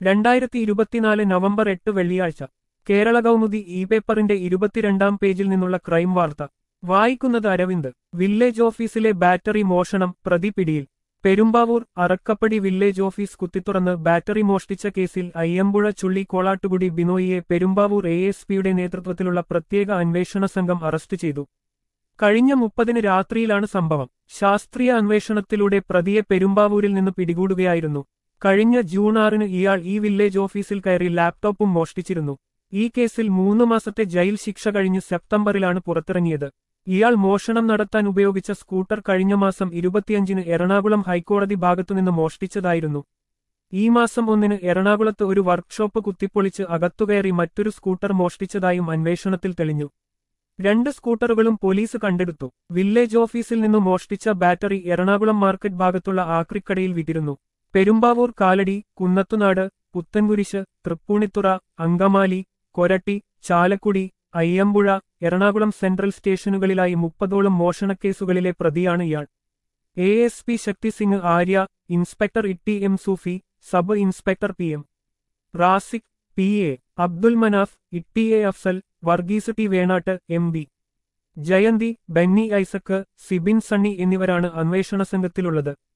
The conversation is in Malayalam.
രണ്ടായിരത്തി ഇരുപത്തിനാല് നവംബർ എട്ട് വെള്ളിയാഴ്ച കേരള കൗമുദി ഇ പേപ്പറിന്റെ ഇരുപത്തിരണ്ടാം പേജിൽ നിന്നുള്ള ക്രൈം വാർത്ത വായിക്കുന്നത് അരവിന്ദ് വില്ലേജ് ഓഫീസിലെ ബാറ്ററി മോഷണം പ്രതി പിടിയിൽ പെരുമ്പാവൂർ അറക്കപ്പടി വില്ലേജ് ഓഫീസ് കുത്തിത്തുറന്ന് ബാറ്ററി മോഷ്ടിച്ച കേസിൽ അയ്യമ്പുഴ ചുള്ളി കോളാട്ടുകുടി ബിനോയിയെ പെരുമ്പാവൂർ എ എസ് പിയുടെ നേതൃത്വത്തിലുള്ള പ്രത്യേക അന്വേഷണ സംഘം അറസ്റ്റ് ചെയ്തു കഴിഞ്ഞ മുപ്പതിന് രാത്രിയിലാണ് സംഭവം ശാസ്ത്രീയ അന്വേഷണത്തിലൂടെ പ്രതിയെ പെരുമ്പാവൂരിൽ നിന്ന് പിടികൂടുകയായിരുന്നു കഴിഞ്ഞ ജൂൺ ആറിന് ഇയാൾ ഈ വില്ലേജ് ഓഫീസിൽ കയറി ലാപ്ടോപ്പും മോഷ്ടിച്ചിരുന്നു ഈ കേസിൽ മൂന്ന് മാസത്തെ ജയിൽ ശിക്ഷ കഴിഞ്ഞ് സെപ്റ്റംബറിലാണ് പുറത്തിറങ്ങിയത് ഇയാൾ മോഷണം നടത്താൻ ഉപയോഗിച്ച സ്കൂട്ടർ കഴിഞ്ഞ മാസം ഇരുപത്തിയഞ്ചിന് എറണാകുളം ഹൈക്കോടതി ഭാഗത്തുനിന്ന് മോഷ്ടിച്ചതായിരുന്നു ഈ മാസം ഒന്നിന് എറണാകുളത്ത് ഒരു വർക്ക്ഷോപ്പ് കുത്തിപ്പൊളിച്ച് അകത്തുകയറി മറ്റൊരു സ്കൂട്ടർ മോഷ്ടിച്ചതായും അന്വേഷണത്തിൽ തെളിഞ്ഞു രണ്ട് സ്കൂട്ടറുകളും പോലീസ് കണ്ടെടുത്തു വില്ലേജ് ഓഫീസിൽ നിന്ന് മോഷ്ടിച്ച ബാറ്ററി എറണാകുളം മാർക്കറ്റ് ഭാഗത്തുള്ള ആക്രിക്കടയിൽ വിറ്റിരുന്നു പെരുമ്പാവൂർ കാലടി കുന്നത്തുനാട് പുത്തൻകുരിശ് തൃപ്പൂണിത്തുറ അങ്കമാലി കൊരട്ടി ചാലക്കുടി അയ്യമ്പുഴ എറണാകുളം സെൻട്രൽ സ്റ്റേഷനുകളിലായി മുപ്പതോളം മോഷണക്കേസുകളിലെ പ്രതിയാണ് ഇയാൾ A S P Shakti Singh Arya inspector Itty M Sufi sub inspector P M Rasiq P A Abdul Manaf Itty A Afsal Varghese T Venattu M B Jayanthi Benny Isaac Sibin Sunny എന്നിവരാണ് അന്വേഷണ സംഘത്തിലുള്ളത്